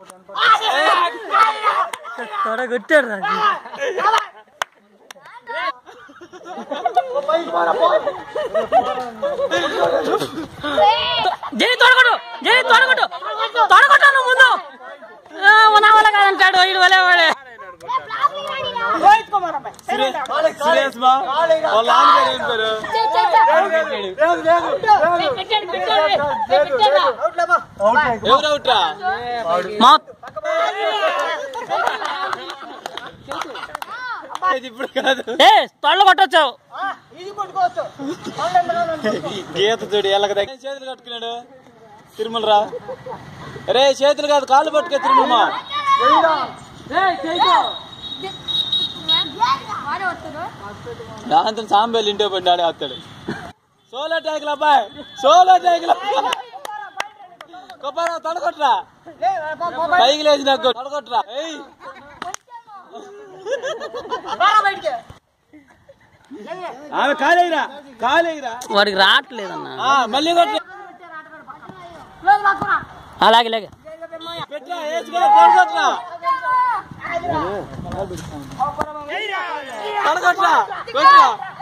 తొడగొట్టాడు నాకు జై తొడగొట్టు జై తొడగొట్టు తొడగొట్టు నువ్వు ముందు ఆ, నా వల్ల కాదంటాడు ఇడు వలే వాడే సీరియస్ బా వాళ్ళ నాన్నగారు ఏం పేరు ఎవరు అవుట్రా మా ఇది ఇప్పుడు కాదు ఏ తొడలు కొట్టొచ్చావు గీత చూడు ఎల్లక దగ్గర చేతులు కట్టుకున్నాడు తిరుమల రా రే చేతులు కాదు కాళ్ళు పట్టుకో తిరుమల దాంతో సాంబేలు ఇంటే పడి ఆడే వస్తాడు సోలో ట్యాంకులు అబ్బాయి సోలో ట్యాంకులు కొబ్బరి తడగొట్రా పైకి లేచి నాకు తడగొట్రా ఏయ్ ఆమె కాలేరా కాలేరా వాడికి రావట్లేదన్నా మళ్ళీ కొట్టు అలాగే లేక పెట్రా వేసుకోలే తడగొట్రా తడగొట్రా కొట్రా